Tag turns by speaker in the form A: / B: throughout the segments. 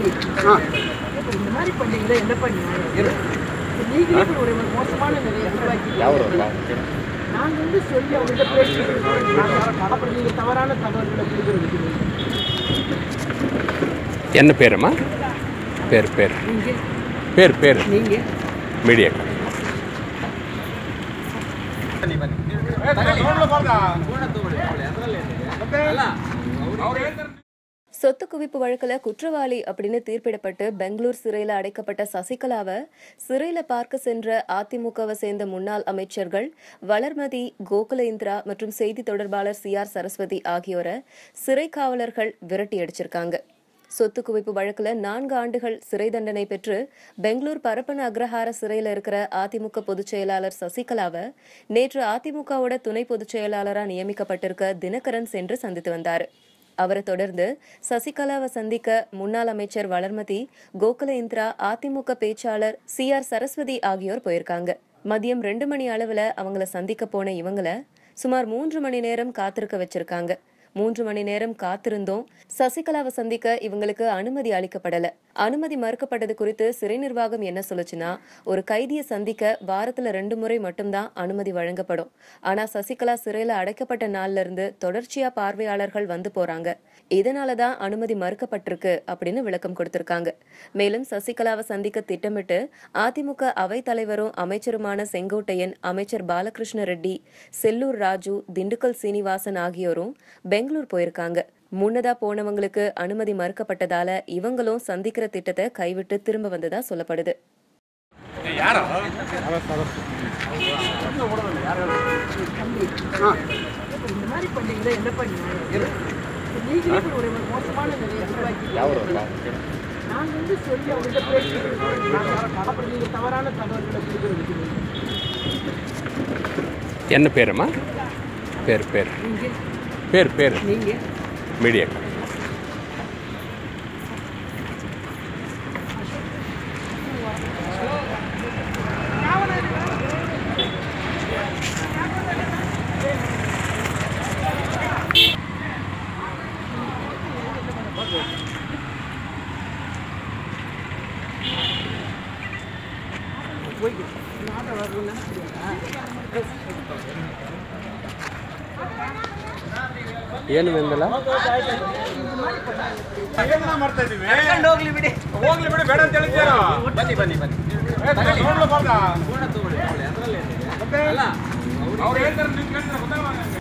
A: தம்பி இப்ப இந்த மாதிரி பண்ணீங்களே என்ன பண்ணீங்க நீங்களே இப்படி ஒரு மோசமான நிலையை உருவாக்கி நாங்க வந்து சொல்லி அவங்கள்ட்ட பேசி அப்புறம் நீங்க தவறான தகவல்களை கொடுக்குறதுக்கு
B: என்ன பேரம்மா பேர் பேர்
A: நீங்க
B: பேர் பேர்
A: நீங்க
B: மீடியா
C: சொத்து குவிப்பு வழக்குல குற்றவாளி அப்படின்னு தீர்ப்பிடப்பட்டு பெங்களூர் சிறையில அடைக்கப்பட்ட சசிகலாவை சிறையில பார்க்க சென்ற அதிமுகவை சேர்ந்த முன்னாள் அமைச்சர்கள் வளர்மதி கோகுல இந்திரா மற்றும் செய்தி தொடர்பாளர் சி ஆர் சரஸ்வதி ஆகியோரை சிறை காவலர்கள் விரட்டி அடிச்சிருக்காங்க சொத்து குவிப்பு வழக்குல நான்கு ஆண்டுகள் சிறை தண்டனை பெற்று பெங்களூர் பரப்பன அக்ரஹார சிறையில இருக்கிற அதிமுக பொதுச் செயலாளர் சசிகலாவை நேற்று அதிமுகவோட துணை பொதுச் செயலாளரா நியமிக்கப்பட்டிருக்க தினகரன் சென்று சந்தித்து வந்தாரு அவரை தொடர்ந்து சசிகலாவை சந்திக்க முன்னாள் அமைச்சர் வளர்மதி கோகுல இந்திரா அதிமுக பேச்சாளர் சி ஆர் சரஸ்வதி ஆகியோர் போயிருக்காங்க மதியம் ரெண்டு மணி அளவுல அவங்கள சந்திக்க போன இவங்கள சுமார் மூன்று மணி நேரம் காத்திருக்க வச்சிருக்காங்க மூன்று மணி நேரம் காத்திருந்தோம் சசிகலாவை சந்திக்க இவங்களுக்கு அனுமதி அளிக்கப்படல அனுமதி மறுக்கப்பட்டது குறித்து சிறை நிர்வாகம் என்ன சொல்லுச்சுன்னா ஒரு கைதியை சந்திக்க வாரத்துல ரெண்டு முறை மட்டும்தான் அனுமதி வழங்கப்படும் ஆனா சசிகலா சிறையில அடைக்கப்பட்ட நாள்ல இருந்து தொடர்ச்சியா பார்வையாளர்கள் வந்து போறாங்க இதனாலதான் அனுமதி மறுக்கப்பட்டிருக்கு அப்படின்னு விளக்கம் கொடுத்திருக்காங்க மேலும் சசிகலாவை சந்திக்க திட்டமிட்டு அதிமுக அவைத் தலைவரும் அமைச்சருமான செங்கோட்டையன் அமைச்சர் பாலகிருஷ்ண ரெட்டி செல்லூர் ராஜு திண்டுக்கல் சீனிவாசன் ஆகியோரும் பெங்களூர் போயிருக்காங்க முன்னதா போனவங்களுக்கு அனுமதி மறுக்கப்பட்டதால இவங்களும் சந்திக்கிற திட்டத்தை கைவிட்டு திரும்ப வந்ததா சொல்லப்படுது
A: தம்பி இப்ப இந்த மாதிரி பண்ணீங்களே என்ன பண்ணீங்க நீங்களே இப்படி ஒரு மோசமான நிலையை உருவாக்கி நாங்க வந்து சொல்லி அவங்கள்ட்ட பேசி அப்புறம் நீங்க தவறான தகவல்களை கொடுக்குறதுக்கு
B: என்ன பேரம்மா பேர் பேர்
A: நீங்க
B: பேர் பேர்
A: நீங்க
B: மீடியா ಏನು ಬಂದಲ್ಲ
D: ಹೋಗ್ಲಿ ಬಿಡಿ ಹೋಗ್ಲಿ ಬಿಡಿ ಬೇಡ ಅಂತ ಹೇಳಿದ್ಯಾರೋ ಬನ್ನಿ ಬನ್ನಿ ಬನ್ನಿ ನೋಡ್ಲು ಬಾರ್ದಾ? ಮತ್ತೆ? ಅವ್ರು ಹೇಳ್ತಾರೆ ನೀವು ಕೇಳ್ತಾರೆ ಗೊತ್ತಾಗಲ್ಲ ನಂಗೆ.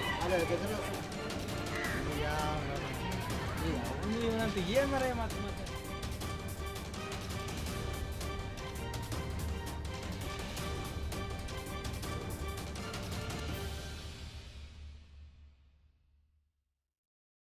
E: ಏನ್ ಮರ ಮಾತು